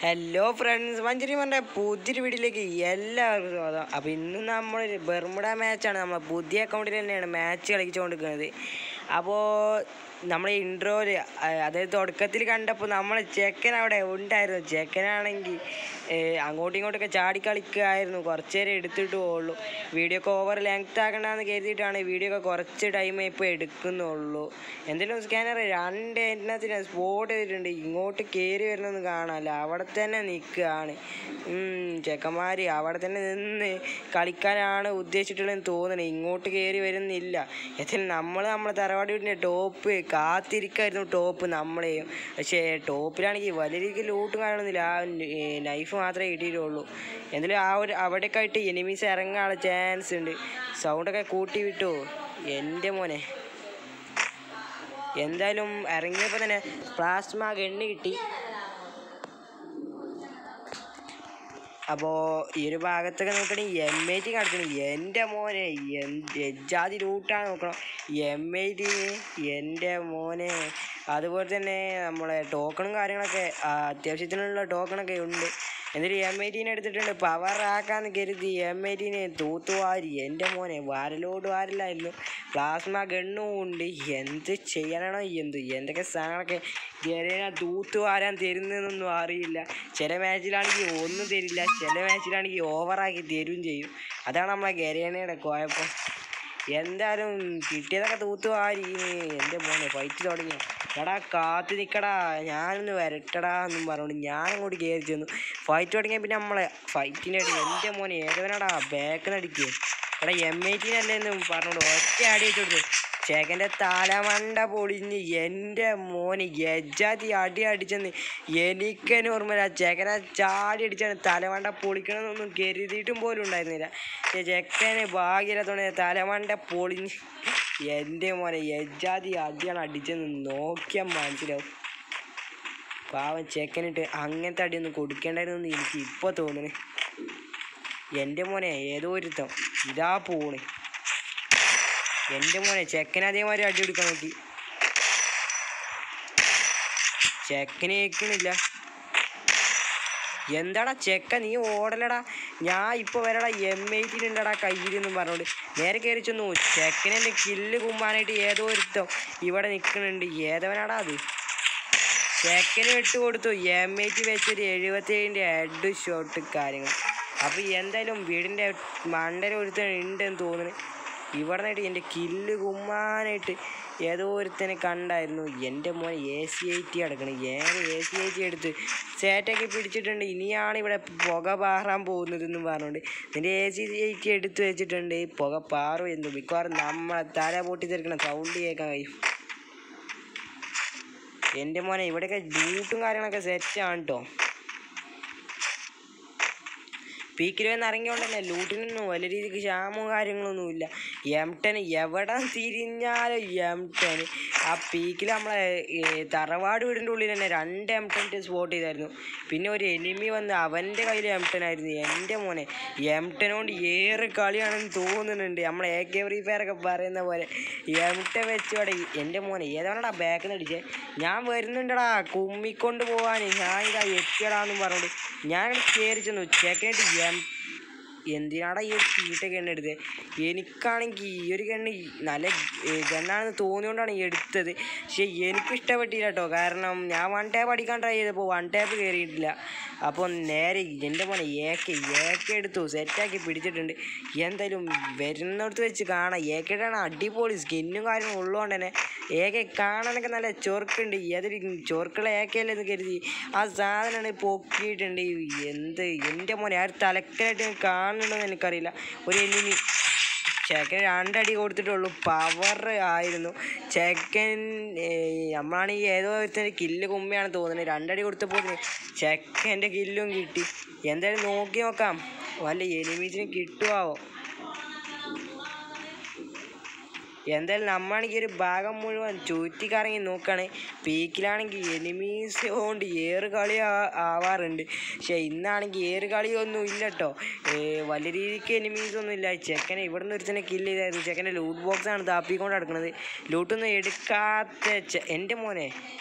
Hello friends മഞ്ചരിമൻ്റെ പുതിയൊരു വീഡിയോയിലേക്ക് എല്ലാവർക്കും സ്വാഗതം അപ്പോൾ ഇന്ന് നമ്മൾ ബെർമുഡ മാച്ചാണ് നമ്മൾ പുതിയ അക്കൗണ്ടിൽ തന്നെയാണ് മാച്ച് കളിച്ചുകൊണ്ടിരിക്കുന്നത് അപ്പോൾ നമ്മൾ ഇൻട്രോയിൽ അതായത് തുടക്കത്തിൽ കണ്ടപ്പോൾ നമ്മൾ ചെക്കൻ അവിടെ ഉണ്ടായിരുന്നു ചെക്കനാണെങ്കിൽ അങ്ങോട്ടും ഇങ്ങോട്ടൊക്കെ ചാടി കളിക്കുകയായിരുന്നു കുറച്ച് നേരം എടുത്തിട്ട് പോകുള്ളൂ വീഡിയോ ഒക്കെ ഓവർ ലെങ്ത് ആക്കണ്ടെന്ന് കരുതിയിട്ടാണ് വീഡിയോ ഒക്കെ കുറച്ച് ടൈമേ ഇപ്പോൾ എടുക്കുന്നുള്ളൂ എന്തെങ്കിലും സ്കാനർ രണ്ട് എണ്ണത്തിന് സ്പോട്ട് ചെയ്തിട്ടുണ്ട് ഇങ്ങോട്ട് കയറി വരണമെന്ന് കാണാമല്ല അവിടെ തന്നെ നിൽക്കുകയാണ് ചെക്കന്മാർ അവിടെ തന്നെ നിന്ന് കളിക്കാനാണ് ഉദ്ദേശിച്ചിട്ടുള്ളതെന്ന് തോന്നുന്നത് ഇങ്ങോട്ട് കയറി വരുന്നില്ല എത്തിലും നമ്മൾ നമ്മളെ തറവാട് വീടിൻ്റെ ടോപ്പ് കാത്തിരിക്കായിരുന്നു ടോപ്പ് നമ്മളെയും പക്ഷേ ടോപ്പിലാണെങ്കിൽ വലിയ രീതിക്ക് ലൂട്ടും കാണുന്നില്ല ആ നൈഫ് മാത്രമേ കിട്ടിയിട്ടുള്ളൂ എന്തായാലും ആ ഒരു അവിടേക്കായിട്ട് എനിമീസ് ഇറങ്ങാനുള്ള ചാൻസ് ഉണ്ട് സൗണ്ടൊക്കെ കൂട്ടി വിട്ടു എൻ്റെ മോനെ എന്തായാലും ഇറങ്ങിയപ്പോൾ തന്നെ പ്ലാസ്മ ഗണ്ണ് കിട്ടി അപ്പോൾ ഈ ഒരു ഭാഗത്തൊക്കെ നോക്കണമെങ്കിൽ എം ഐ ടി കാണിക്കണം എൻ്റെ മോനെ എജാതി റൂട്ടാണ് നോക്കണം എം ഐ ടി എൻ്റെ മോനെ അതുപോലെ തന്നെ നമ്മളെ ടോക്കണും കാര്യങ്ങളൊക്കെ ആ, അത്യാവശ്യത്തിനുള്ള ടോക്കണൊക്കെ ഉണ്ട് എന്നിട്ട് എം ഐ ടീനെ എടുത്തിട്ടുണ്ട് പവർ ആക്കാന്ന് കരുതി എം ഐ ടീനെ തൂത്തുവാരി എൻ്റെ മോനെ വാരലോട് വാരില്ലായിരുന്നു പ്ലാസ്മ ഗണ്ണും ഉണ്ട് എന്ത് ചെയ്യാനാണോ എന്ത് എന്തൊക്കെ സാധനങ്ങളൊക്കെ ഗരേന തൂത്തു വാരാൻ തരുന്നതെന്നൊന്നും അറിയില്ല ചില മാച്ചിലാണെങ്കിൽ ഒന്നും തരില്ല ചില മാച്ചിലാണെങ്കിൽ ഓവറാക്കി തരും ചെയ്യും അതാണ് നമ്മളെ ഗരേനയുടെ കുഴപ്പം എന്തായാലും കിട്ടിയതൊക്കെ തൂത്തു വാരി എൻ്റെ മോനെ ഫൈറ്റ് തുടങ്ങി എടാ കാത്തു നിൽക്കടാ ഞാനൊന്ന് വരട്ടടാ എന്നും പറഞ്ഞുകൊണ്ട് ഞാനങ്ങോട്ട് കയറി ചെന്നു ഫൈറ്റ് തുടങ്ങിയ പിന്നെ നമ്മളെ ഫൈറ്റിൻ്റെ അടി എൻ്റെ മോനെ ഏതവനാടാ ബാക്കിനടിക്കുക എടാ എം ഐ ടീനല്ലേ എന്ന് പറഞ്ഞോണ്ട് ഒറ്റ അടി വെച്ചോടുത്തു ചേക്കൻ്റെ തലമണ്ട പൊളിഞ്ഞ് എൻ്റെ മോന് ഗജാതി അടി അടിച്ചെന്ന് എനിക്കെന്നെ ഓർമ്മയില്ല ചേക്കനെ ചാടി അടിച്ചാണ് തലമണ്ട പൊളിക്കണമെന്നൊന്നും കരുതിയിട്ടും പോലും ഉണ്ടായിരുന്നില്ല പക്ഷേ ചെക്കന് ഭാഗ്യമില്ലാത്തോണ്ട് തലമണ്ട പൊളിഞ്ഞ് എൻ്റെ മോനെ യജാതി അടിയാണ് അടിച്ചെന്ന് നോക്കിയാൽ മനസ്സിലാവും പാവം ചെക്കനിട്ട് അങ്ങനത്തെ അടിയൊന്നും കൊടുക്കേണ്ടായിരുന്നു എന്ന് എനിക്ക് ഇപ്പോൾ തോന്നുന്നു എൻ്റെ മോനെ ഏതോ ഒരുത്തം ഇതാ പോണ് എൻ്റെ മോനെ ചെക്കൻ അതേമാതിരി അടി കൊടുക്കാൻ നോക്കി ചെക്കന് കേൾക്കണില്ല എന്താടാ ചെക്ക നീ ഓടലടാ ഞാൻ ഇപ്പോൾ വരടാ എം എയ്റ്റിലുണ്ടടാ കയ്യിലെന്നും പറഞ്ഞോണ്ട് നേരെ കയറി ചെന്നു ചെക്കനെൻ്റെ കില്ല് കുമ്പാനായിട്ട് ഏതോ ഒരുത്തം ഇവിടെ നിൽക്കുന്നുണ്ട് ഏതവനാടാ അത് ചെക്കന് വിട്ട് കൊടുത്തു എം എയ്റ്റ് വെച്ചൊരു എഴുപത്തേഴിൻ്റെ ഹെഡ് ഷോട്ട് കാര്യങ്ങൾ അപ്പോൾ എന്തായാലും വീടിൻ്റെ മണ്ടര ഒരുത്തൻ ഉണ്ടെന്ന് തോന്നുന്നു ഇവിടെ നിന്നിട്ട് എൻ്റെ കില്ല് കുമ്മാനായിട്ട് ഏതോ ഒരുത്തനെ കണ്ടായിരുന്നു എൻ്റെ മോൻ എ സി ഐ ടി അടക്കണം ഏറെ എ സി ഐ ടി എടുത്ത് സേറ്റൊക്കെ പിടിച്ചിട്ടുണ്ട് ഇനിയാണ് ഇവിടെ പുക പാറാൻ പോകുന്നതെന്നും പറഞ്ഞുകൊണ്ട് നിൻ്റെ എ സി ഐ ടി എടുത്ത് വെച്ചിട്ടുണ്ട് പുക പാറും എന്തു മിക്കവാറും നമ്മളെ തല പൊട്ടി തെറിക്കണം സൗണ്ട് കേൾക്കാൻ കഴിയും എൻ്റെ മോനെ ഇവിടെയൊക്കെ ഡ്യൂട്ടും കാര്യങ്ങളൊക്കെ സെറ്റാണ് കേട്ടോ പീക്കിൽ വന്ന് ഇറങ്ങിയോണ്ട് തന്നെ ലൂട്ടിനൊന്നും വലിയ രീതിക്ക് ക്ഷാമവും കാര്യങ്ങളൊന്നും ഇല്ല എം ടെൻ എവിടെ തിരിഞ്ഞാലും എം ടെൻ ആ പീക്കിൽ നമ്മളെ ഈ തറവാട് വീടിൻ്റെ ഉള്ളിൽ തന്നെ രണ്ട് എം ടെൻ സ്പോട്ട് ചെയ്തായിരുന്നു പിന്നെ ഒരു എനിമി വന്ന് അവൻ്റെ കയ്യിൽ എം ടെൻ ആയിരുന്നു എൻ്റെ മോനെ എം ടെൻ കൊണ്ട് ഏറെ കളിയാണെന്ന് തോന്നുന്നുണ്ട് നമ്മളെ എ കെ ഫ്രീ ഫയർ ഒക്കെ പറയുന്ന പോലെ എം ടെൻ വെച്ച് ഇവിടെ എൻ്റെ മോനെ ഏതാണടാ ബാക്കിൽ നിന്ന് അടിച്ചേ ഞാൻ വരുന്നുണ്ടടാ കുമ്മിക്കൊണ്ട് പോവാൻ ഞാൻ ഇതാ എത്തിയടാന്നും പറഞ്ഞോണ്ട് ഞാൻ കയറി ചെന്നു ചെക്കായിട്ട് എം എന്തിനാടാ ഈ ഒരു ചീട്ടൊക്കെ എണ്ണ എടുത്തത് എനിക്കാണെങ്കിൽ ഈ ഒരു ഗണ്ണ് ഈ നല്ല ഏ, ഗണ്ണാണെന്ന് തോന്നിയോണ്ടാണ് ഈ എടുത്തത് പക്ഷേ എനിക്ക് ഇഷ്ടപ്പെട്ടില്ല കേട്ടോ കാരണം ഞാൻ വൺ ടാപ്പ് അടിക്കാൻ ട്രൈ ചെയ്തപ്പോൾ വൺ ടാപ്പ് കയറിയിട്ടില്ല അപ്പോൾ നേരെ എൻ്റെ മോനെ ഏക്കെ ഏക്കെ എടുത്തു സെറ്റാക്കി പിടിച്ചിട്ടുണ്ട് എന്തായാലും വരുന്നിടത്ത് വെച്ച് കാണാം ഏക്കയുടെ അടിപൊളി സ്കിന്നും കാര്യങ്ങളും ഉള്ളതുകൊണ്ട് തന്നെ ഏക്കെ കാണാനൊക്കെ നല്ല ചൊറുക്കുണ്ട് ഏതൊരു ചൊറുക്കുള്ള ഏക്കയല്ലേ എന്ന് കരുതി ആ സാധനമാണ് പൊക്കിയിട്ടുണ്ട് എന്ത് എൻ്റെ മോനെ ആ ഒരു തലക്കലായിട്ട് കാണുന്നുണ്ടോന്ന് എനിക്കറിയില്ല ഒരു എനിമി ചെക്കൻ രണ്ടടി കൊടുത്തിട്ടുള്ളൂ പവർ ആയിരുന്നു ചെക്കൻ നമ്മളാണെങ്കിൽ ഏതോ ഒരുത്തൻ്റെ കില്ല് കുമ്മയാണ് തോന്നുന്നത് രണ്ടടി കൊടുത്തപ്പോൾ ചെക്കൻ്റെ കില്ലും കിട്ടി എന്തായാലും നോക്കി നോക്കാം വല്ല എനിമീസിന് കിട്ടുമാവോ എന്തായാലും നമ്മളാണെങ്കിൽ ഒരു ഭാഗം മുഴുവൻ ചുറ്റിക്കറങ്ങി നോക്കുകയാണെങ്കിൽ പീക്കിലാണെങ്കിൽ എനിമീസ് കൊണ്ട് ഏറ് കളി ആ- ആവാറുണ്ട് പക്ഷേ ഇന്നാണെങ്കിൽ ഏറ് കളിയൊന്നും ഇല്ല കേട്ടോ വലിയ രീതിക്ക് എനിമീസ് ഒന്നും ഇല്ല ചെക്കനെ ഇവിടുന്ന് ഒരുത്തനെ കില്ല് ചെയ്തായിരുന്നു ചെക്കൻ്റെ ലൂട്ട് ബോക്സ് ആണ് താപ്പിക്കൊണ്ട് നടക്കുന്നത് ലൂട്ടൊന്നും എടുക്കാത്ത ചെ- എൻ്റെ മോനെ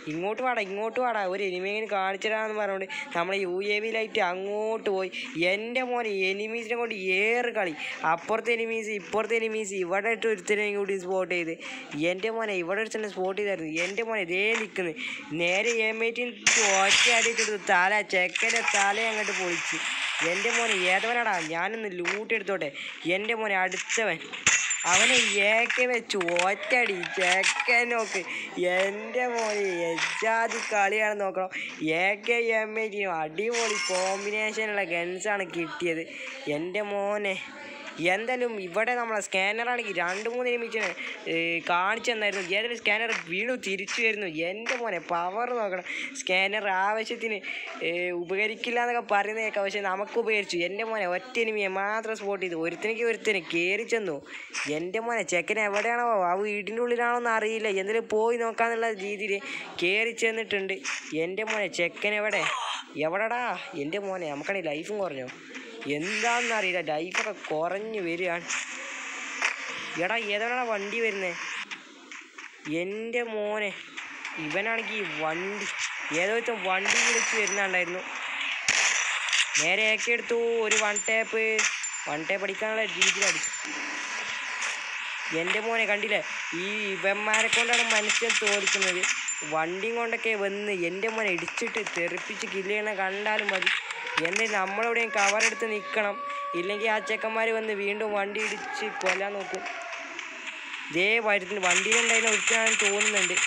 ഇങ്ങോട്ട് വാടാ ഇങ്ങോട്ട് വാടാ ഒരു എനിമീനെ കാണിച്ചിടാന്ന് പറഞ്ഞുകൊണ്ട് നമ്മളെ യു എ വിയിലായിട്ട് അങ്ങോട്ട് പോയി എൻ്റെ മോനെ എനിമീസിനെ കൊണ്ട് ഏറ് കളി അപ്പുറത്തെ എനിമീസ് ഇപ്പുറത്തെ എനിമീസ് ഇവിടെ ഇട്ട് ഒരുത്തനെയും കൂടി സ്പോട്ട് ചെയ്ത് എൻ്റെ മോനെ ഇവിടെ ഒരുത്തന്നെ സ്പോട്ട് ചെയ്തായിരുന്നു എൻ്റെ മോനെ ഇതേ നിൽക്കുന്നു നേരെ എമ്മേറ്റിൻ ഒറ്റ അടിയിട്ടെടുത്ത് തല ചെക്കൻ്റെ തല അങ്ങോട്ട് പൊളിച്ച് എൻ്റെ മോനെ ഏതവനാടാ ഞാനൊന്ന് ലൂട്ട് എടുത്തോട്ടെ എൻ്റെ മോനെ അടുത്തവൻ അവനെ ഏക്കെ വെച്ചു ഒറ്റടി ചെക്കൻ നോക്ക് എൻ്റെ മോനെ എജാതി കളിയാണ് നോക്കണം A K M A team അടിപൊളി കോമ്പിനേഷനുള്ള ഗൺസാണ് കിട്ടിയത് എൻ്റെ മോനെ എന്തായാലും ഇവിടെ നമ്മളെ സ്കാനറാണെങ്കിൽ രണ്ട് മൂന്ന് നിമിഷം കാണിച്ചു തന്നായിരുന്നു ഏതൊരു സ്കാനർ വീണു തിരിച്ചു വരുന്നു എൻ്റെ മോനെ പവർ നോക്കണം സ്കാനർ ആവശ്യത്തിന് ഏ, ഉപകരിക്കില്ല എന്നൊക്കെ പറയുന്നതൊക്കെ പക്ഷേ നമുക്ക് ഉപകരിച്ചു എൻ്റെ മോനെ ഒറ്റ എനിമിയെ മാത്രം സ്പോട്ട് ചെയ്തു ഒരുത്തനിക്ക് ഒരുത്തന് കയറി ചെന്നു എൻ്റെ മോനെ ചെക്കൻ എവിടെയാണോ ആ വീടിൻ്റെ ഉള്ളിലാണോ എന്ന് അറിയില്ല എന്തെങ്കിലും പോയി നോക്കാന്നുള്ള രീതിയിൽ കയറി ചെന്നിട്ടുണ്ട് എൻ്റെ മോനെ ചെക്കൻ എവിടെ എവിടെടാ എൻ്റെ മോനെ നമുക്കാണെങ്കിൽ ലൈഫും കുറഞ്ഞു എന്താണെന്നറിയില്ല ലൈഫൊക്കെ കുറഞ്ഞു വരികയാണ് എടാ ഏതാണ് വണ്ടി വരുന്നത് എൻ്റെ മോനെ ഇവനാണെങ്കിൽ ഈ വണ്ടി ഏതോ ഒരുത്തൻ വണ്ടി വിളിച്ച് വരുന്നുണ്ടായിരുന്നു നേരെ ഏക്കെ എടുത്തു ഒരു വൺ ടേപ്പ് വൺ ടേപ്പ് അടിക്കാനുള്ള രീതിയിൽ അടിച്ചു എൻ്റെ മോനെ കണ്ടില്ലേ ഈ ഇവന്മാരെ കൊണ്ടാണ് മനുഷ്യൻ തോൽക്കുന്നത് വണ്ടിയും കൊണ്ടൊക്കെ വന്ന് എൻ്റെ മോനെ ഇടിച്ചിട്ട് തെറിപ്പിച്ച് കില്ല് ചെയ്യണ കണ്ടാലും മതി എന്നിട്ട് നമ്മളെവിടെയും കവറെടുത്ത് നിൽക്കണം ഇല്ലെങ്കിൽ ആ ചെക്കന്മാർ വന്ന് വീണ്ടും വണ്ടി ഇടിച്ച് കൊല്ലാൻ നോക്കും ഇതേ വരുന്നു വണ്ടിയിലുണ്ടായിരുന്ന ഒരുത്തനാണെന്ന് തോന്നുന്നുണ്ട്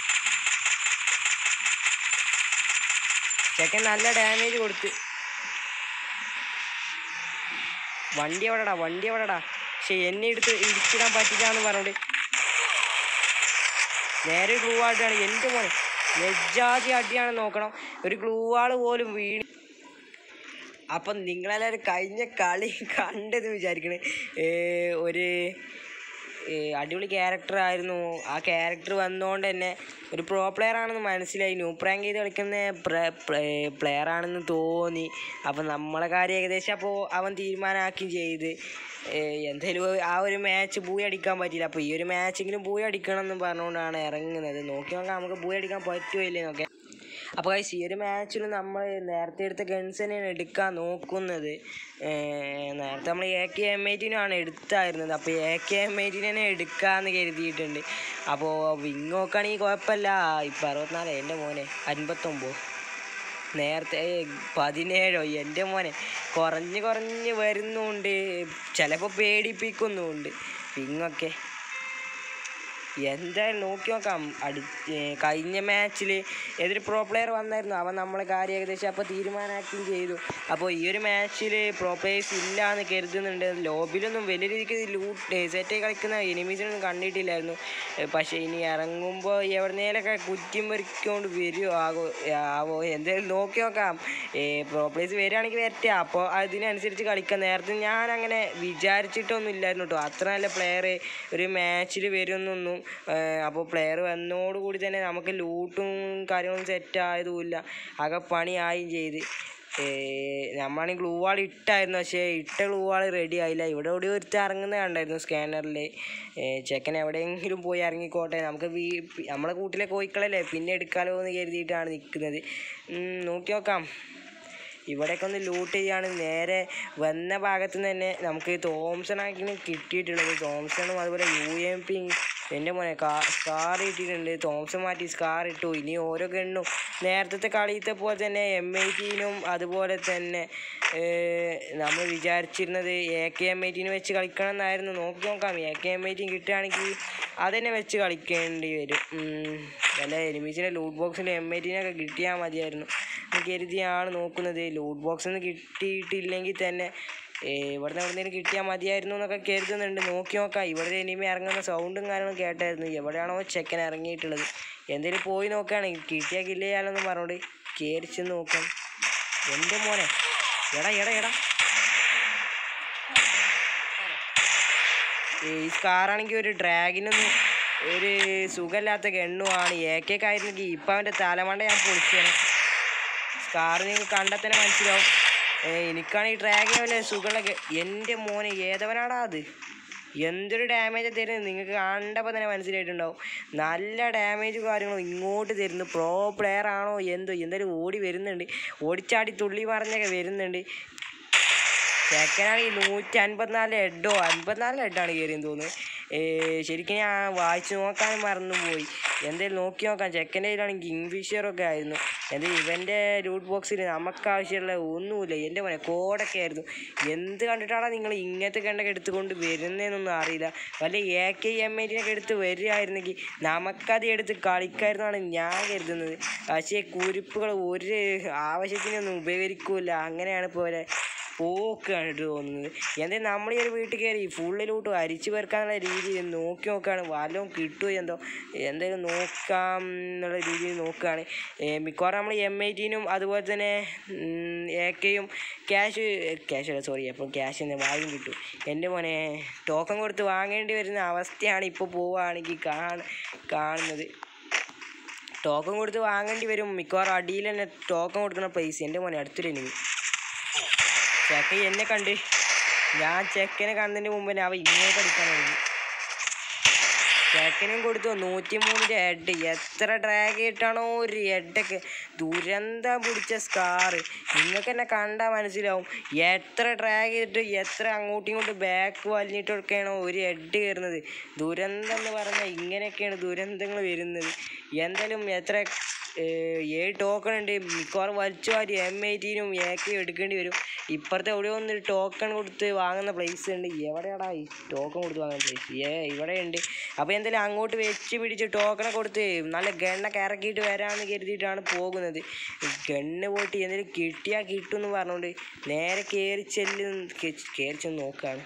ചെക്കൻ നല്ല ഡാമേജ് കൊടുത്ത് വണ്ടി എവിടെടാ വണ്ടി എവിടെടാ പക്ഷെ എന്നെ എടുത്ത് ഇടിച്ചിടാൻ പറ്റില്ലാന്ന് പറഞ്ഞോണ്ട് നേരെ ഗ്ലൂ ആയിട്ടാണ് എൻ്റെ മോനെ ലജ്ജാതി അടിയാണ് നോക്കണം ഒരു ഗ്ലൂ ആള് പോലും വീണ് അപ്പം നിങ്ങളെല്ലാവരും കഴിഞ്ഞ കളി കണ്ടെന്ന് വിചാരിക്കണേ ഒരു ഏ, അടിപൊളി ക്യാരക്ടർ ആയിരുന്നു ആ ക്യാരക്ടർ വന്നുകൊണ്ട് തന്നെ ഒരു പ്രോ പ്ലെയർ ആണെന്ന് മനസ്സിലായി ന്യൂ പ്രാങ്ക് ചെയ്ത് കളിക്കുന്ന പ്ലെയർ ആണെന്ന് തോന്നി അപ്പം നമ്മളെ കാര്യം ഏകദേശം അപ്പോൾ അവൻ തീരുമാനമാക്കുകയും ചെയ്ത് ഏ, എന്തായാലും ആ ഒരു മാച്ച് ബൂയി അടിക്കാൻ പറ്റിയില്ല അപ്പോൾ ഈ ഒരു മാച്ചെങ്കിലും ബൂയി അടിക്കണം എന്ന് പറഞ്ഞുകൊണ്ടാണ് ഇറങ്ങുന്നത് നോക്കി നോക്കാം നമുക്ക് ബൂയി അടിക്കാൻ പറ്റുമോ ഇല്ലേ നോക്കാം അപ്പോൾ guys ഈ ഒരു മാച്ചിൽ നമ്മൾ നേരത്തെ എടുത്ത ഗൺസ് തന്നെയാണ് എടുക്കാൻ നോക്കുന്നത് ഏർ നേരത്തെ നമ്മൾ എ കെ എം എയ്റ്റീനാണ് എടുത്തായിരുന്നത് അപ്പോൾ എ കെ എം എയ്റ്റീൻ തന്നെ എടുക്കാമെന്ന് കരുതിയിട്ടുണ്ട് അപ്പോൾ വിങ് നോക്കുകയാണെങ്കിൽ കുഴപ്പമില്ല ഇപ്പം അറുപത്തിനാല് എൻ്റെ മോനെ അൻപത്തൊമ്പത് നേരത്തെ പതിനേഴോ എൻ്റെ മോനെ കുറഞ്ഞ് കുറഞ്ഞ് വരുന്നുണ്ട് ചിലപ്പോൾ പേടിപ്പിക്കുന്നുമുണ്ട് വിങ്ങൊക്കെ എന്തായാലും നോക്കി നോക്കാം അടു ഏ, കഴിഞ്ഞ മാച്ചിൽ ഏതൊരു പ്രോ പ്ലെയർ വന്നായിരുന്നു അവൻ നമ്മളെ കാര്യം ഏകദേശം അപ്പോൾ തീരുമാനമാക്കുകയും ചെയ്തു അപ്പോൾ ഈ ഒരു മാച്ചിൽ പ്രോ പ്ലേയേഴ്സ് ഇല്ല എന്ന് കരുതുന്നുണ്ട് ലോബിലൊന്നും വലിയ രീതിക്ക് ലൂട്ട് സെറ്റ് കളിക്കുന്ന എനിമീസിനൊന്നും കണ്ടിട്ടില്ലായിരുന്നു ഏ, പക്ഷേ ഇനി ഇറങ്ങുമ്പോൾ എവിടുന്നേലൊക്കെ കുറ്റിയും പറിക്കൊണ്ട് വരുമോ ആകോ ആവോ എന്തായാലും നോക്കി നോക്കാം പ്രോ പ്ലേയേഴ്സ് വരികയാണെങ്കിൽ വരട്ടെ അപ്പോൾ അതിനനുസരിച്ച് കളിക്കാം നേരത്തെ ഞാൻ അങ്ങനെ വിചാരിച്ചിട്ടൊന്നും ഇല്ലായിരുന്നു കേട്ടോ അത്ര നല്ല പ്ലെയർ ഒരു മാച്ചിൽ വരുമെന്നൊന്നും അപ്പോൾ പ്ലെയർ വന്നോടുകൂടി തന്നെ നമുക്ക് ലൂട്ടും കാര്യങ്ങളും സെറ്റ് ആയതുമില്ല ആകെ പണിയായും ചെയ്ത് നമ്മളാണെങ്കിൽ ഗ്ലൂ വാൾ ഇട്ടായിരുന്നു പക്ഷേ ഇട്ട ഗ്ലൂ വാൾ റെഡി ആയില്ല ഇവിടെ ഇവിടെ ഒരുത്ത് ഇറങ്ങുന്നത് കണ്ടായിരുന്നു സ്കാനറിൽ ചെക്കൻ എവിടെയെങ്കിലും പോയി ഇറങ്ങിക്കോട്ടെ നമുക്ക് വീ നമ്മളെ കൂട്ടിലെ കോഴിക്കളല്ലേ പിന്നെ എടുക്കാലോ എന്ന് കരുതിയിട്ടാണ് നിൽക്കുന്നത് ഉം, നോക്കി നോക്കാം ഇവിടെയൊക്കെ ഒന്ന് ലൂട്ട് ചെയ്യാണ് നേരെ വന്ന ഭാഗത്ത് നിന്ന് തന്നെ നമുക്ക് തോംസൺ ആക്കിന് കിട്ടിയിട്ടുള്ളത് തോംസണും അതുപോലെ യു എം പി എൻ്റെ മോനെ കാ സ്കാർ ഇട്ടിട്ടുണ്ട് തോംസൺ മാറ്റി സ്കാർ ഇട്ടു ഇനി ഓരോ ഗണ്ണും നേരത്തെ കളിയത്തെ പോലെ തന്നെ എം ഐറ്റീനും അതുപോലെ തന്നെ ഏർ, നമ്മൾ വിചാരിച്ചിരുന്നത് എ കെ എം ഐറ്റീന് വെച്ച് കളിക്കണം എന്നായിരുന്നു നോക്കി നോക്കാം എ കെ എം ഐറ്റീൻ കിട്ടുകയാണെങ്കിൽ അതന്നെ വെച്ച് കളിക്കേണ്ടി വരും ഉം, വല്ല എനിമീസിൻ്റെ ലൂട്ട് ബോക്സിൽ എം ഐറ്റീനൊക്കെ കിട്ടിയാൽ മതിയായിരുന്നു എന്ന് കരുതിയാണ് നോക്കുന്നത് ലൂട്ട് ബോക്സിൽ നിന്ന് കിട്ടിയിട്ടില്ലെങ്കിൽ തന്നെ ഏ, ഇവിടുന്ന് എവിടെയെങ്കിലും കിട്ടിയാൽ മതിയായിരുന്നു എന്നൊക്കെ കരുതുന്നുണ്ട് നോക്കി നോക്കാം ഇവിടെ ഇനിമി ഇറങ്ങുന്ന സൗണ്ടും കാര്യങ്ങളും കേട്ടായിരുന്നു എവിടെയാണോ ചെക്കൻ ഇറങ്ങിയിട്ടുള്ളത് എന്തെങ്കിലും പോയി നോക്കുകയാണെങ്കിൽ കിട്ടിയാൽ കില്ല ചെയ്യാലൊന്നും പറഞ്ഞോണ്ട് കയറി ചെന്ന് നോക്കാം എൻ്റെ മോനെ എടാ എടാ എടാ ഈ സ്കാറാണെങ്കിൽ ഒരു ഡ്രാഗിനൊന്നും ഒരു സുഖമില്ലാത്ത ഗണ്ണുമാണ് എ കെക്ക് ആയിരുന്നെങ്കിൽ ഇപ്പം അവൻ്റെ തലമണ്ട ഞാൻ പൊളിച്ചേനെ സ്കാർ നിങ്ങൾക്ക് കണ്ടാൽ തന്നെ മനസ്സിലാവും ഏ, എനിക്കാണെങ്കിൽ ഡ്രാഗിന് വല്ല സുഖമുള്ള ഗ- എൻ്റെ മോനെ ഏതവനാടാ അത് എന്തൊരു ഡാമേജ് തരുന്നത് നിങ്ങൾക്ക് കണ്ടപ്പോൾ തന്നെ മനസ്സിലായിട്ടുണ്ടാവും നല്ല ഡാമേജ് കാര്യങ്ങളും ഇങ്ങോട്ട് തരുന്നു പ്രോ പ്ലെയർ ആണോ എന്തോ എന്തായാലും ഓടി വരുന്നുണ്ട് ഓടിച്ചാടി തുള്ളി മറിഞ്ഞൊക്കെ വരുന്നുണ്ട് ചെക്കനാണെങ്കിൽ നൂറ്റി അൻപത്തിനാല് ഹെഡോ അൻപത്തിനാല് ഹെഡാണ് കയറിയെന്ന് തോന്നുന്നു ഏ, ശരിക്കും ഞാൻ വായിച്ചു നോക്കാനും മറന്നുപോയി എന്തായാലും നോക്കി നോക്കാം ചെക്കൻ്റെ കയ്യിലാണെങ്കിൽ കിങ്ഫിഷറൊക്കെ ആയിരുന്നു എന്താ ഇവൻ്റെ ലൂട്ട് ബോക്സിൽ നമുക്ക് ആവശ്യമുള്ള ഒന്നുമില്ല എൻ്റെ മോനെ കോഡൊക്കെ ആയിരുന്നു എന്ത് കണ്ടിട്ടാണ് നിങ്ങൾ ഇങ്ങനത്തെ കണ്ടൊക്കെ എടുത്തുകൊണ്ട് വരുന്നതെന്നൊന്നും അറിയില്ല വല്ല എ കെ എം എയ്റ്റിനൊക്കെ എടുത്ത് വരികയായിരുന്നെങ്കിൽ നമുക്കത് എടുത്ത് കളിക്കായിരുന്നാണ് ഞാൻ കരുതുന്നത് പക്ഷേ കുരിപ്പുകൾ ഒരു ആവശ്യത്തിനൊന്നും ഉപകരിക്കൂല അങ്ങനെയാണ് പോലെ പോക്കാണ് തോന്നുന്നത് എന്താ നമ്മൾ ഈ ഒരു വീട്ടിൽ കയറി ഫുള്ളിലോട്ട് അരിച്ചു പെറുക്കാന്നുള്ള രീതിയിൽ നോക്കി നോക്കുകയാണ് വല്ലതും കിട്ടുമോ എന്തോ എന്തായാലും നോക്കാം എന്നുള്ള രീതിയിൽ നോക്കുകയാണ് ഏ, മിക്കവാറും നമ്മൾ എം ഐറ്റീനും അതുപോലെ തന്നെ എ കെയും ക്യാഷ് ക്യാഷ് അല്ല സോറി അപ്പം ക്യാഷ് തന്നെ വാങ്ങും കിട്ടും എൻ്റെ മോനെ ടോക്കൺ കൊടുത്ത് വാങ്ങേണ്ടി വരുന്ന അവസ്ഥയാണ് ഇപ്പോൾ പോവുകയാണെങ്കിൽ കാണ കാണുന്നത് ടോക്കൺ കൊടുത്ത് വാങ്ങേണ്ടി വരും മിക്കവാറും അടിയിൽ തന്നെ ടോക്കൺ കൊടുക്കുന്ന പ്ലേസ് എൻ്റെ മോനെ അടുത്തൊരു എനിമി ചെക്കൻ എന്നെ കണ്ട് ഞാൻ ചെക്കനെ കണ്ടതിന് മുമ്പ് തന്നെ അവ ഇങ്ങോട്ട് അടിക്കാൻ തുടങ്ങി ചെക്കനും കൊടുത്തു നൂറ്റി മൂന്നിൻ്റെ ഹെഡ് എത്ര ഡ്രാഗ് ഇട്ടാണോ ഒരു ഹെഡൊക്കെ ദുരന്തം പിടിച്ച സ്കാറ് നിങ്ങൾക്ക് എന്നെ കണ്ടാൽ മനസ്സിലാവും എത്ര ഡ്രാഗ് ചെയ്തിട്ട് എത്ര അങ്ങോട്ടും ഇങ്ങോട്ടും ബാക്ക് വലിഞ്ഞിട്ടൊക്കെയാണോ ഒരു ഹെഡ് കയറുന്നത് ദുരന്തം എന്ന് പറഞ്ഞാൽ ഇങ്ങനെയൊക്കെയാണ് ദുരന്തങ്ങൾ വരുന്നത് എന്തായാലും എത്ര ഏഹ് ഏഴ് ടോക്കൺ ഉണ്ട് മിക്കവാറും വലിച്ചു വാരി എം എയ്റ്റീനും എക്കെ എടുക്കേണ്ടി വരും ഇപ്പുറത്തെ എവിടെയോ ഒന്ന് ടോക്കൺ കൊടുത്ത് വാങ്ങുന്ന പ്ലേസ് ഉണ്ട് എവിടെയാടാ ഈ ടോക്കൺ കൊടുത്ത് വാങ്ങുന്ന പ്ലേസ് ഏ ഇവിടെ ഉണ്ട് അപ്പോൾ എന്തായാലും അങ്ങോട്ട് വെച്ച് പിടിച്ച് ടോക്കണെ കൊടുത്ത് നല്ല ഗണ്ണൊക്കെ ഇറക്കിയിട്ട് വരാമെന്ന് കരുതിയിട്ടാണ് പോകുന്നത് ഗണ്ണ് പോയിട്ട് എന്തെങ്കിലും കിട്ടിയാൽ കിട്ടും എന്ന് പറഞ്ഞുകൊണ്ട് നേരെ കയറി ചെല്ല് കയറി ചെന്ന് നോക്കുകയാണ്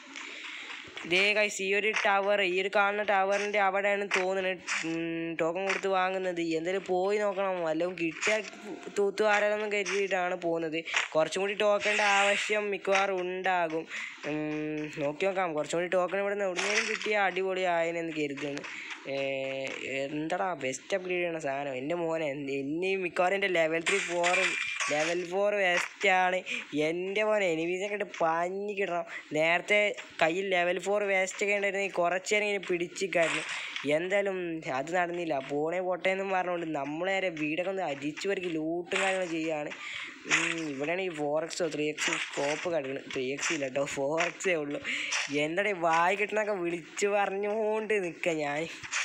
ഇതേ കൈസ് ഈ ഒരു ടവർ ഈ ഒരു കാണുന്ന ടവറിൻ്റെ അവിടെയാണ് തോന്നുന്നത് ടോക്കൺ കൊടുത്ത് വാങ്ങുന്നത് എന്തായാലും പോയി നോക്കണം വല്ലതും കിട്ടിയാൽ തൂത്തു ആരാണെന്ന് കരുതിയിട്ടാണ് പോകുന്നത് കുറച്ചും കൂടി ടോക്കണിൻ്റെ ആവശ്യം മിക്കവാറും ഉണ്ടാകും ഉം, നോക്കി നോക്കാം കുറച്ചും കൂടി ടോക്കൺ ഇവിടെ നിന്ന് എവിടെയെങ്കിലും കിട്ടിയാൽ അടിപൊളി ആയെന്ന് കരുതുന്നു ഏർ, എന്താടാ ബെസ്റ്റ് അപ്ഗ്രേഡ് ചെയ്യണ സാധനം എൻ്റെ മോനെ എന്നെ മിക്കവാറും എൻ്റെ ലെവൽ ത്രീ ഫോറും ലെവൽ ഫോർ വേസ്റ്റാണ് എൻ്റെ മോനെ എനിമീസൊക്കെ ഇട്ട് പഞ്ഞി കിടണം നേരത്തെ കയ്യിൽ ലെവൽ ഫോർ വേസ്റ്റ് ഒക്കെ ഉണ്ടായിരുന്നെങ്കിൽ കുറച്ച് നേരം ഇങ്ങനെ പിടിച്ചിക്കായിരുന്നു എന്തായാലും അത് നടന്നില്ല പോണേ പോട്ടെ എന്നും പറഞ്ഞുകൊണ്ട് നമ്മൾ നേരെ വീടൊക്കെ ഒന്ന് അരിച്ചു വരയ്ക്ക് ലൂട്ടും കാര്യങ്ങളും ചെയ്യുകയാണ് ഉം, ഇവിടെയാണ് ഈ ഫോർ എക്സോ ത്രീ എക്സ് സ്കോപ്പ് കിടക്കുന്നത് ത്രീ എക്സ് ഇല്ല കേട്ടോ ഫോർ എക്സേ ഉള്ളൂ എന്താടെ വായി കിട്ടണൊക്കെ വിളിച്ച് പറഞ്ഞുകൊണ്ട് നിൽക്കുക ഞാൻ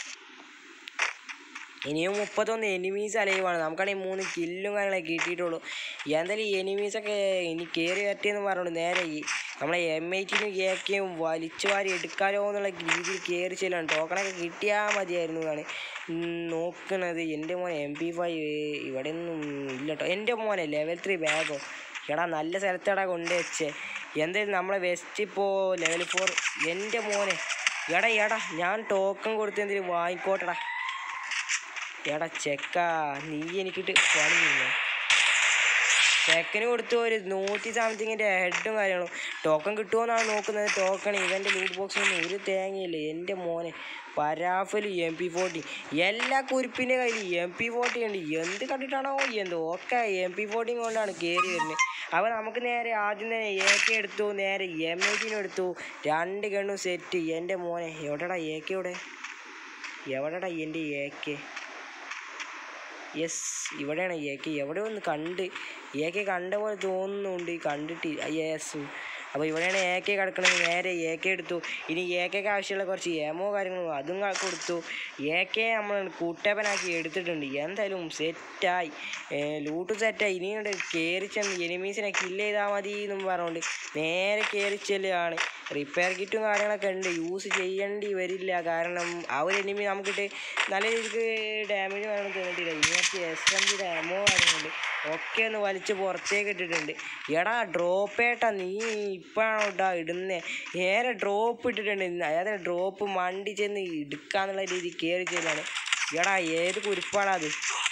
ഇനിയും മുപ്പത്തൊന്ന് എനിമീസ് അലൈവാണ് നമുക്കാണെങ്കിൽ മൂന്ന് കില്ലും കാര്യങ്ങളൊക്കെ കിട്ടിയിട്ടുള്ളൂ എന്തായാലും ഈ എനിമീസൊക്കെ ഇനി കയറി പറ്റിയെന്ന് പറഞ്ഞോളൂ നേരെ ഈ നമ്മളെ എം ഐറ്റിനും കേക്കും വലിച്ചു വാരി എടുക്കാലോ എന്നുള്ള രീതിയിൽ കയറി ചെല്ലാണ് ടോക്കണൊക്കെ കിട്ടിയാൽ മതിയായിരുന്നു എന്നാണ് നോക്കണത് എൻ്റെ മോനെ എം പി ഫൈവ് ഇവിടെ ഒന്നും ഇല്ല കേട്ടോ എൻ്റെ മോനെ ലെവൽ ത്രീ ബാഗോ എടാ നല്ല സ്ഥലത്തടാ കൊണ്ടുവച്ചേ എന്തായാലും നമ്മളെ വെസ്റ്റ് ഇപ്പോൾ ലെവൽ ഫോർ എൻ്റെ മോനെ എടാ എടാ ഞാൻ ടോക്കൺ കൊടുത്ത് എന്തെങ്കിലും വാങ്ങിക്കോട്ടെടാ എടാ ചെക്ക നീ എനിക്കിട്ട് പണി തരുന്നു ചെക്കന് കൊടുത്തു ഒരു നൂറ്റി സംതിങ്ങിൻ്റെ ഹെഡും കാര്യങ്ങളും ടോക്കൺ കിട്ടുമോന്നാണ് നോക്കുന്നത് ടോക്കൺ ഇവൻ്റെ ലൂട്ട് ബോക്സിൽ ഒരു തേങ്ങയില്ല എൻ്റെ മോനെ പരാഫല് എം പി ഫോർട്ടി എല്ലാ കുരിപ്പിൻ്റെ കയ്യിൽ എം പി ഫോർട്ടി ഉണ്ട് എന്ത് കണ്ടിട്ടാണോ എന്തോ ഒക്കെ എം പി ഫോർട്ടി കൊണ്ടാണ് കയറി വരുന്നത് അപ്പോൾ നമുക്ക് നേരെ ആദ്യം തന്നെ എ കെ എടുത്തു നേരെ എം എയ്റ്റീനും എടുത്തു രണ്ട് ഗണ്ണും സെറ്റ് എൻ്റെ മോനെ എവിടെടാ എ കെ എവിടെ എവിടെടാ എൻ്റെ എ കെ യെസ് ഇവിടെയാണ് എ കെ എവിടെ ഒന്ന് കണ്ട് എ കെ കണ്ട പോലെ തോന്നുന്നുണ്ട് കണ്ടിട്ട് യെസ് അപ്പോൾ ഇവിടെയാണ് എ കെ കിടക്കണത് നേരെ എ കെ എടുത്തു ഇനി എ കെക്ക് ആവശ്യമുള്ള കുറച്ച് എമോ കാര്യങ്ങളും അതും ക- കൊടുത്തു എ കെ നമ്മൾ കൂട്ടപ്പനാക്കി എടുത്തിട്ടുണ്ട് എന്തായാലും സെറ്റായി ലൂട്ട് സെറ്റായി ഇനി ഇങ്ങോട്ട് കയറി ചെന്ന് എനിമീസിനെ കില്ല് ചെയ്താൽ മതി എന്നും പറഞ്ഞുകൊണ്ട് നേരെ കയറി ചെല്ലുകയാണ് റിപ്പയർ കിറ്റും കാര്യങ്ങളൊക്കെ ഉണ്ട് യൂസ് ചെയ്യേണ്ടി വരില്ല കാരണം ആ ഒരു എനിമി നമുക്കിട്ട് നല്ല രീതിക്ക് ഡാമേജ് കാര്യങ്ങൾ തന്നിട്ടില്ല ഇനി കുറച്ച് എസ് എം ജിയുടെ എമോ കാര്യങ്ങളുണ്ട് ഒക്കെ ഒന്ന് വലിച്ച് പുറത്തേക്ക് ഇട്ടിട്ടുണ്ട് എടാ ഡ്രോപ്പ് ഏട്ടാ നീ ഇപ്പോഴാണോ ഇട്ടാ ഇടുന്നേ നേരെ ഡ്രോപ്പ് ഇട്ടിട്ടുണ്ട് ഇന്ന് അതായത് ഡ്രോപ്പ് മണ്ടി ചെന്ന് എടുക്കാന്നുള്ള രീതി കയറി ചെല്ലാണ് എടാ ഏത് കുരിപ്പാടാ അത്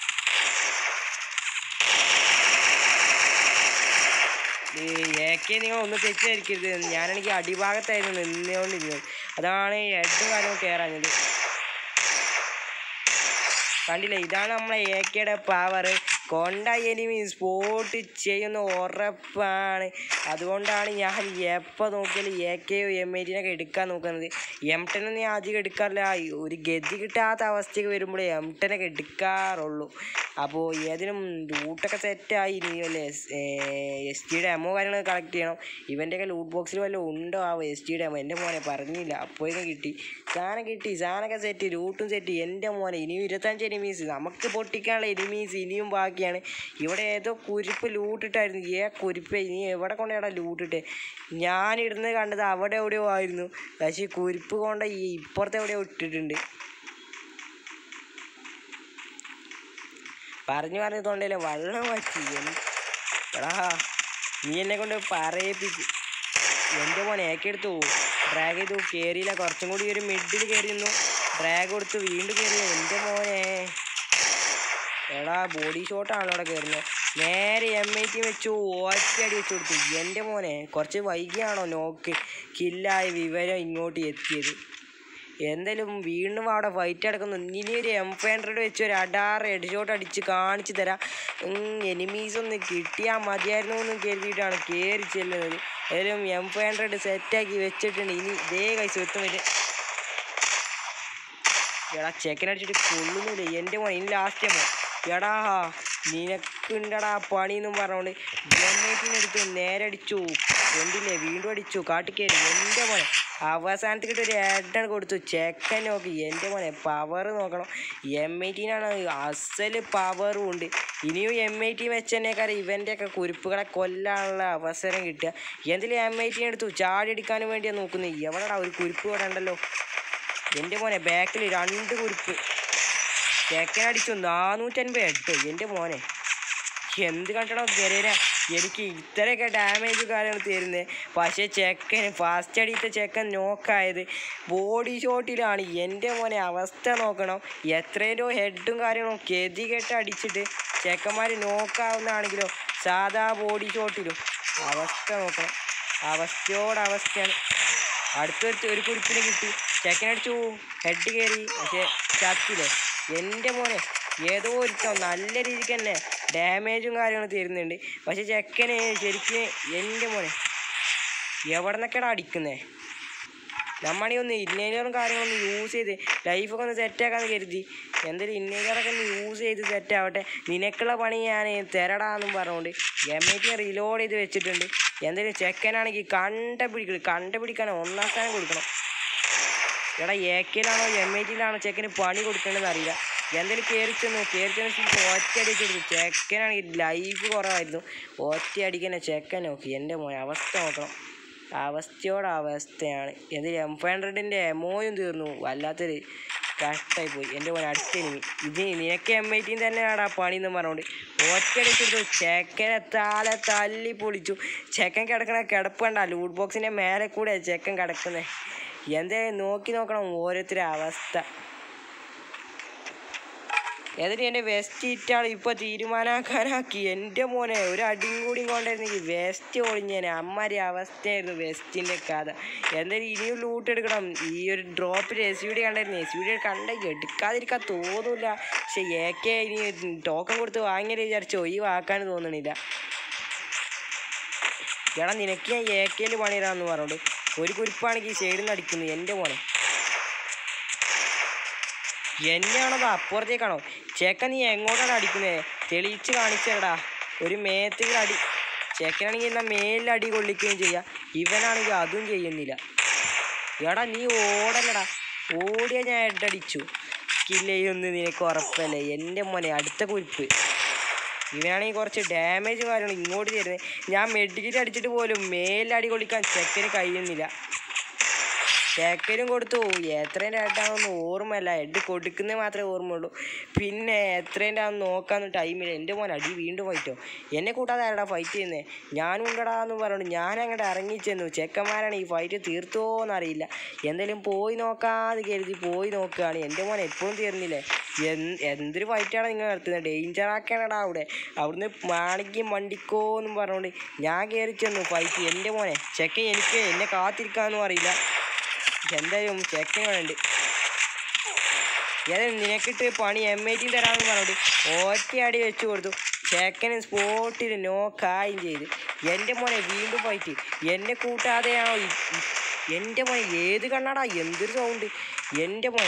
എ കെ നിങ്ങൾ ഒന്ന് തെറ്റിദ്ധരിക്കരുത് ഞാനാണെങ്കിൽ അടിഭാഗത്തായിരുന്നു നിന്നുകൊണ്ടിരുന്നത് അതാണ് ഹെഡ് കാര്യങ്ങൾ കയറാഞ്ഞത് കണ്ടില്ലേ ഇതാണ് നമ്മളെ എ കെയുടെ പവർ കൊണ്ട എനിമി സ്പോട്ട് ചെയ്യുന്ന ഉറപ്പാണ് അതുകൊണ്ടാണ് ഞാൻ എപ്പോൾ നോക്കിയാലും എ കെയോ എം എയ്റ്റിനൊക്കെ എടുക്കാൻ നോക്കുന്നത് എം ടെനൊന്നും ഞാൻ അധികം എടുക്കാറില്ല ഒരു ഗതി കിട്ടാത്ത അവസ്ഥയ്ക്ക് വരുമ്പോഴേ എം ടെനൊക്കെ എടുക്കാറുള്ളൂ അപ്പോൾ ഏതിനും ലൂട്ടൊക്കെ സെറ്റായി ഇനി വല്ലേ എസ് ടിയുടെ എമോ കാര്യങ്ങളൊക്കെ കളക്ട് ചെയ്യണം ഇവൻ്റെയൊക്കെ ലൂട്ട് ബോക്സിൽ വല്ലതും ഉണ്ടോ ആ എസ് ടിയുടെ എമോ എൻ്റെ മോനെ പറഞ്ഞില്ല അപ്പോഴേക്കും കിട്ടി സാധനം കിട്ടി സാധനമൊക്കെ സെറ്റ് ലൂട്ടും സെറ്റ് എൻ്റെ മോനെ ഇനിയും ഇരുപത്തഞ്ച് എനിമീസ് നമുക്ക് പൊട്ടിക്കാനുള്ള എനിമീസ് ഇനിയും ബാക്കിയാണ് ഇവിടെ ഏതോ കുരിപ്പ് ലൂട്ടിട്ടായിരുന്നു ഏ കുരിപ്പ് ഇനി എവിടെ കൊണ്ടാണ് ലൂട്ടിട്ട് ഞാനിടുന്നത് കണ്ടത് അവിടെ എവിടെയോ ആയിരുന്നു പക്ഷേ കുരിപ്പ് കൊണ്ട് ഈ ഇപ്പുറത്തെ എവിടെയോ ഇട്ടിട്ടുണ്ട് പറഞ്ഞു പറഞ്ഞു തൊണ്ടയിലെ വെള്ളം വറ്റി എന്ത് എടാ നീ എന്നെ കൊണ്ട് പറയിപ്പിച്ച് എൻ്റെ മോനെ ഏക്കെടുത്തു ഡ്രാഗ് ചെയ്തു കയറിയില്ല കുറച്ചും കൂടി ഒരു മിഡിൽ കയറി നിന്നു ഡ്രാഗ് കൊടുത്തു വീണ്ടും കയറി എൻ്റെ മോനെ എടാ ബോഡി ഷോട്ടാണല്ലോ അവിടെ കയറുന്നത് നേരെ എം ഐ ടി വെച്ചു ഒറ്റയടി വെച്ച് കൊടുത്തു എൻ്റെ മോനെ കുറച്ച് വൈകിയാണോ നോക്ക് കില്ലായ വിവരം ഇങ്ങോട്ട് എത്തിയത് എന്തായാലും വീണ്ടും അവിടെ ഫൈറ്റ് നടക്കുന്നു ഇനി ഒരു എം ഫൈവ് ഹൺഡ്രഡ് വെച്ച് ഒരു അടാറ് ഹെഡ് ഷോട്ട് അടിച്ച് കാണിച്ചു തരാം എനിമീസ് ഒന്ന് കിട്ടിയാൽ മതിയായിരുന്നു എന്ന് കരുതിയിട്ടാണ് കയറി ചെല്ലുന്നത് ഏതായാലും എം ഫൈവ് ഹൺഡ്രഡ് സെറ്റാക്കി വെച്ചിട്ടുണ്ട് ഇനി ഇതേ കൈസ് എത്തും വരെ എടാ ചെക്കനടിച്ചിട്ട് കൊള്ളുന്നില്ല എൻ്റെ മോൻ ഇനി ലാസ്റ്റ് അമ്മ എടാ നിനക്കുണ്ടടാ പണി എന്നും പറഞ്ഞുകൊണ്ട് ജമ്മേറ്റിനെടുത്ത് നേരെ അടിച്ചു എന്തില്ലേ വീണ്ടും അടിച്ചു കാട്ടിക്കയറി എൻ്റെ മോനെ അവസാനത്തേക്കിട്ട് ഒരു ഹെഡാണ് കൊടുത്തു ചെക്കൻ നോക്കി എൻ്റെ മോനെ പവർ നോക്കണം എം ഐ ടീനാണ് അസല് പവറും ഉണ്ട് ഇനിയും എം ഐ ടി വെച്ചതിനേക്കാളും ഇവൻ്റെയൊക്കെ കുരുപ്പുകളെ കൊല്ലാനുള്ള അവസരം കിട്ടുക എന്തിലും എം ഐ ടീനെ എടുത്തു ചാടി എടുക്കാനും വേണ്ടിയാണ് നോക്കുന്നത് എവിടെടാ ഒരു കുരുപ്പ് ഇവിടെ ഉണ്ടല്ലോ എൻ്റെ മോനെ ബാക്കിൽ രണ്ട് കുരുപ്പ് ചെക്കൻ അടിച്ചു നാനൂറ്റൻപത് എട്ട് എൻ്റെ മോനെ എന്ത് കണ്ടടോ ഗരേന എനിക്ക് ഇത്രയൊക്കെ ഡാമേജ് കാര്യങ്ങൾ തരുന്നത് പക്ഷേ ചെക്കൻ ഫാസ്റ്റ് അടിച്ച ചെക്കൻ നോക്കായത് ബോഡി ഷോട്ടിലാണ് എൻ്റെ മോനെ അവസ്ഥ നോക്കണം എത്രയോ ഹെഡും കാര്യങ്ങളും കെതി കെട്ട് അടിച്ചിട്ട് ചെക്കന്മാർ നോക്കാവുന്നതാണെങ്കിലോ സാധാ ബോഡി ഷോട്ടിലും അവസ്ഥ നോക്കണം അവസ്ഥയോടവസ്ഥയാണ് അടുത്തൊരു ഒരു കുറിപ്പിനെ കിട്ടി ചെക്കനടിച്ചു ഹെഡ് കയറി പക്ഷേ ചത്തില്ലേ എൻ്റെ മോനെ ഏതോ ഒരുത്തം നല്ല രീതിക്ക് തന്നെ ഡാമേജും കാര്യങ്ങളും തരുന്നുണ്ട് പക്ഷെ ചെക്കന് ശരിക്കും എൻ്റെ മോനെ എവിടെ നിന്നൊക്കെയാണ് അടിക്കുന്നേ നമ്മളീ ഒന്ന് ഇന്നേലറും കാര്യങ്ങളൊന്നും യൂസ് ചെയ്ത് ലൈഫൊക്കെ ഒന്ന് സെറ്റാക്കാന്ന് കരുതി എന്തായാലും ഇന്നേലറൊക്കെ ഒന്ന് യൂസ് ചെയ്ത് സെറ്റാവട്ടെ നിനക്കുള്ള പണി ഞാൻ തരടാന്നും പറഞ്ഞുകൊണ്ട് എം ഐ ടി റിലോഡ് ചെയ്ത് വെച്ചിട്ടുണ്ട് എന്തായാലും ചെക്കനാണെങ്കിൽ കണ്ടുപിടിക്കണം കണ്ടുപിടിക്കാൻ ഒന്നാം സ്ഥാനം കൊടുക്കണം എടാ എ കെയിലാണോ എം ഐ ടിയിലാണോ ചെക്കന് പണി കൊടുക്കേണ്ടതെന്ന് അറിയില്ല എന്തായാലും കയറി ചെന്നു കയറി ചെന്ന് ശരിക്കും ഒറ്റ അടിച്ച് കൊടുത്തു ചെക്കനാണെങ്കിൽ ലൈഫ് കുറവായിരുന്നു ഒറ്റ അടിക്കുന്ന ചെക്കൻ നോക്കി എൻ്റെ മോനെ അവസ്ഥ നോക്കണം അവസ്ഥയോട് അവസ്ഥയാണ് എന്തിന് എം ഫൈവ് ഹൺഡ്രഡിൻ്റെ എമോയും തീർന്നു വല്ലാത്തൊരു കഷ്ടമായി പോയി എൻ്റെ മോനെ അടുത്ത എനിമി ഇത് നിനക്ക് എം ഐ ടിയും തന്നെയാടാ പണി എന്ന് പറഞ്ഞുകൊണ്ട് ഒറ്റയടിച്ചെടുത്തു ചെക്കനെ താലെ തല്ലി പൊളിച്ചു ചെക്കൻ കിടക്കണ കിടപ്പ് കണ്ട ലൂട്ട് ബോക്സിൻ്റെ മേലെ കൂടെ ചെക്കൻ കിടക്കുന്നത് എന്തായാലും നോക്കി നോക്കണം ഓരോരുത്തരുടെ അവസ്ഥ എന്നിട്ട് എൻ്റെ വെസ്റ്റ് ഇറ്റാൾ ഇപ്പോൾ തീരുമാനാക്കാനാക്കി എൻ്റെ മോനെ ഒരു അടിയും കൂടിയും കൊണ്ടായിരുന്നെങ്കിൽ വെസ്റ്റ് ഒളിഞ്ഞേനെ അമ്മാരി അവസ്ഥയായിരുന്നു വെസ്റ്റിൻ്റെ കഥ എന്തായാലും ഇനിയും ലൂട്ട് എടുക്കണം ഈ ഒരു ഡ്രോപ്പിൽ എസ് വി ഡി കണ്ടായിരുന്നു എസ് വി ഡി കണ്ട എടുക്കാതിരിക്കാൻ തോന്നില്ല പക്ഷെ എ കെ ഇനി ടോക്കൺ കൊടുത്ത് വാങ്ങിയത് വിചാരിച്ചു ഒഴിവാക്കാൻ തോന്നണില്ല എടാ നിനക്ക് ഞാൻ എ കെയിൽ പണിയിടാന്ന് പറഞ്ഞോണ്ട് ഒരു കുരിപ്പാണെങ്കിൽ സൈഡിൽ നിന്ന് അടിക്കുന്നു എൻ്റെ മോനെ എന്നെയാണോ അപ്പുറത്തേക്കാണോ ചേക്കൻ നീ എങ്ങോട്ടാണ് അടിക്കുന്നത് തെളിയിച്ച് കാണിച്ചേടാ ഒരു മേത്തിൽ അടി ചേക്കനാണെങ്കിൽ എന്നാൽ മേലിൽ അടി കൊള്ളിക്കുകയും ചെയ്യാം ഇവനാണെങ്കിൽ അതും ചെയ്യുന്നില്ല എടാ നീ ഓടല്ലടാ ഓടിയ ഞാൻ ഹെഡടിച്ചു കില്ലയൊന്നും നിനക്ക് ഉറപ്പല്ലേ എൻ്റെ മോനെ അടുത്ത കുരിപ്പ് ഇവനാണെങ്കിൽ കുറച്ച് ഡാമേജ് കാര്യങ്ങളും ഇങ്ങോട്ട് തരുന്നത് ഞാൻ മെഡിക്കറ്റ് അടിച്ചിട്ട് പോലും മേലടി കൊള്ളിക്കാൻ ചെക്കന് കഴിയുന്നില്ല ചെക്കനും കൊടുത്തു എത്രേൻ്റെ ഹെഡാണെന്ന് ഓർമ്മയല്ല ഹെഡ് കൊടുക്കുന്നത് മാത്രമേ ഓർമ്മയുള്ളൂ പിന്നെ എത്രേൻ്റെ ആണെന്ന് നോക്കാന്ന് ടൈമില്ല എൻ്റെ മോൻ അടി വീണ്ടും ഫൈറ്റോ എന്നെ കൂട്ടാതെ ആരടാ ഫൈറ്റ് ചെയ്യുന്നത് ഞാനും ഉണ്ടടാ എന്ന് പറഞ്ഞു ഞാൻ അങ്ങോട്ട് ഇറങ്ങിച്ചെന്നു ചെക്കന്മാരാണ് ഈ ഫൈറ്റ് തീർത്തോന്നറിയില്ല എന്തായാലും പോയി നോക്കാതെ കരുതി പോയി നോക്കുകയാണ് എൻ്റെ മോൻ എപ്പോഴും തീർന്നില്ലേ എന്ത് എന്തൊരു ഫൈറ്റാണ് നിങ്ങൾ നടത്തുന്നത് ഡേഞ്ചർ ആക്കാനടാ അവിടെ അവിടുന്ന് മാണിക്കും വണ്ടിക്കോ എന്നും പറഞ്ഞുകൊണ്ട് ഞാൻ കയറി ചെന്നു ഫൈറ്റ് എൻ്റെ മോനെ ചെക്കൻ എനിക്ക് എന്നെ കാത്തിരിക്കാമെന്നും അറിയില്ല എന്തായാലും ചെക്കനുണ്ട് ഏതായാലും നിനക്കിട്ട് പണി എം ഐ ടി തരാമെന്ന് പറഞ്ഞിട്ട് ഒറ്റ അടി വെച്ച് കൊടുത്തു ചെക്കന് സ്പോട്ടിൽ നോക്കായും ചെയ്ത് എൻ്റെ മോനെ വീണ്ടും ഫൈറ്റ് എന്നെ കൂട്ടാതെയാണോ ഈ- ഈ- എൻ്റെ മോനെ ഏത് കണ്ണാടാ എന്തൊരു സൗണ്ട് എൻ്റെ മോൻ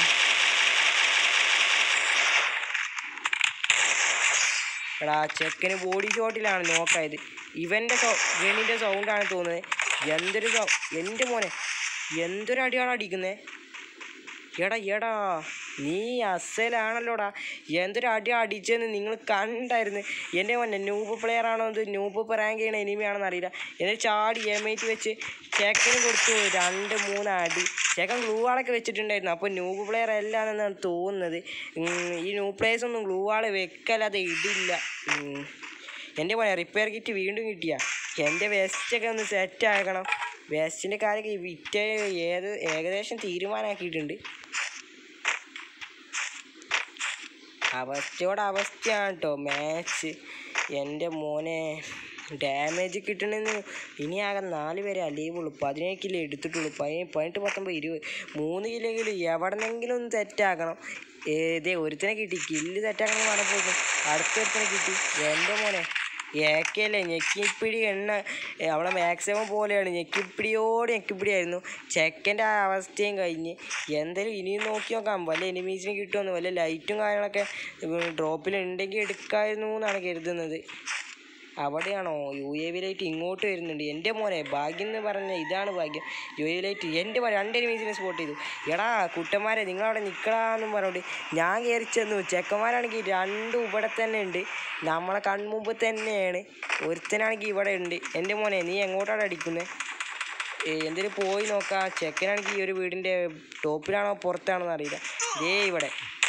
എടാ ചെക്കന് ബോഡി ഷോട്ടിലാണ് നോക്കായത് ഇവൻ്റെ സൗ ഗണിൻ്റെ സൗണ്ടാണ് തോന്നുന്നത് എന്തൊരു സൗ എൻ്റെ മോനെ എന്തൊരു അടിയാണ് അടിക്കുന്നത് എടാ എടാ നീ അസലാണല്ലോടാ എന്തൊരു അടി അടിച്ചെന്ന് നിങ്ങൾ കണ്ടായിരുന്നു എൻ്റെ മോനെ നൂബ് പ്ലെയർ ആണോ ഇത് നൂബ് റാങ്ക് ചെയ്യണ എനിമിയാണെന്ന് അറിയില്ല എന്നിട്ട് ചാടി എമേറ്റ് വെച്ച് ചെക്കന് കൊടുത്തു രണ്ട് മൂന്ന് അടി ചെക്കൻ ഗ്ലൂ വാളൊക്കെ വെച്ചിട്ടുണ്ടായിരുന്നു അപ്പോൾ നൂബ് പ്ലെയർ അല്ലാന്നാണ് തോന്നുന്നത് ഉം, ഈ നൂബ് പ്ലേയേഴ്സ് ഒന്നും ഗ്ലൂ വാള് വെക്കല്ലാതെ ഇടില്ല ഉം. എൻ്റെ മോനെ റിപ്പയർ കിറ്റ് വീണ്ടും കിട്ടിയ എൻ്റെ വെസ്റ്റൊക്കെ ഒന്ന് സെറ്റ് ആക്കണം വെസ്റ്റിൻ്റെ കാര്യമൊക്കെ വിറ്റ് ഏത് ഏകദേശം തീരുമാനമാക്കിയിട്ടുണ്ട് അവസ്ഥയോട് അവസ്ഥയാണ് കേട്ടോ മാച്ച് എൻ്റെ മോനെ ഡാമേജ് കിട്ടണമെന്ന് ഇനി ആകെ നാല് പേരെ അലീവുള്ളൂ പതിനേഴ് കിലോ എടുത്തിട്ടുള്ളൂ പതിനേഴ് പതിനെട്ട് പത്തൊമ്പത് ഇരുപത് മൂന്ന് കിലോയെങ്കിലും എവിടെന്നെങ്കിലും ഒന്ന് സെറ്റാക്കണം ഏതേ ഒരുത്തനെ കിട്ടി കില്ല് സെറ്റാക്കണം പറഞ്ഞപ്പോഴേക്കും അടുത്തൊരുത്തനെ കിട്ടി എൻ്റെ മോനെ ഏക്കല്ലേ ഞെക്കിപ്പിടി എണ്ണ ഏ, അവളെ മാക്സിമം പോലെയാണ് ഞെക്കിപ്പിടിയോട് ഞെക്കിപ്പിടിയായിരുന്നു ചെക്കൻ്റെ ആ അവസ്ഥയും കഴിഞ്ഞ് എന്തായാലും ഇനിയും നോക്കി നോക്കാം വല്ല എനിമീസിനെ കിട്ടുമെന്ന് വല്ല ലൈറ്റും കാര്യങ്ങളൊക്കെ ഡ്രോപ്പിൽ ഉണ്ടെങ്കിൽ എടുക്കായിരുന്നു എന്നാണ് കരുതുന്നത് അവിടെയാണോ യു എ വി ലൈറ്റ് ഇങ്ങോട്ട് വരുന്നുണ്ട് എൻ്റെ മോനെ ഭാഗ്യം എന്ന് പറഞ്ഞ ഇതാണ് ഭാഗ്യം യു എ വി ലൈറ്റ് എൻ്റെ മോനെ രണ്ട് എനിമീസിനെ സ്പോട്ട് ചെയ്തു എടാ കുട്ടന്മാരെ നിങ്ങളവിടെ നിൽക്കടാന്നും പറഞ്ഞോണ്ട് ഞാൻ കയറി ചെന്നു ചെക്കന്മാരാണെങ്കിൽ രണ്ടും ഇവിടെ തന്നെ ഉണ്ട് നമ്മളെ കൺമുമ്പ് തന്നെയാണ് ഒരുത്തനാണെങ്കിൽ ഇവിടെ ഉണ്ട് എൻ്റെ മോനെ നീ എങ്ങോട്ടാണ് അടിക്കുന്നത് എന്തിനു പോയി നോക്കാം ചെക്കനാണെങ്കിൽ ഈ ഒരു വീടിൻ്റെ ടോപ്പിലാണോ പുറത്താണോ അറിയില്ല ദേ ഇവിടെ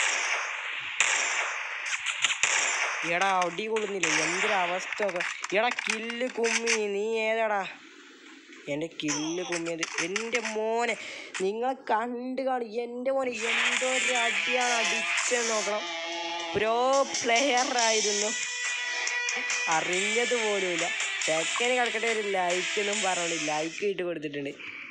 എടാ അടി കൊള്ളുന്നില്ല എന്തൊരു അവസ്ഥ ഒക്കെ എടാ കില്ല് കുമ്മി നീ ഏതാടാ എൻ്റെ കില്ല് കുമ്മിയത് എൻ്റെ മോനെ നിങ്ങൾ കണ്ട് കാണും എൻ്റെ മോനെ എന്തോ ഒരു അടിയാണ് അടിച്ചെന്ന് നോക്കണം പ്രോ പ്ലെയർ ആയിരുന്നു അറിഞ്ഞത് പോലുമില്ല ചെക്കന് കിടക്കട്ടെ ഒരു ലൈക്ക് ഒന്നും പറഞ്ഞു ലൈക്ക് ഇട്ട് കൊടുത്തിട്ടുണ്ട്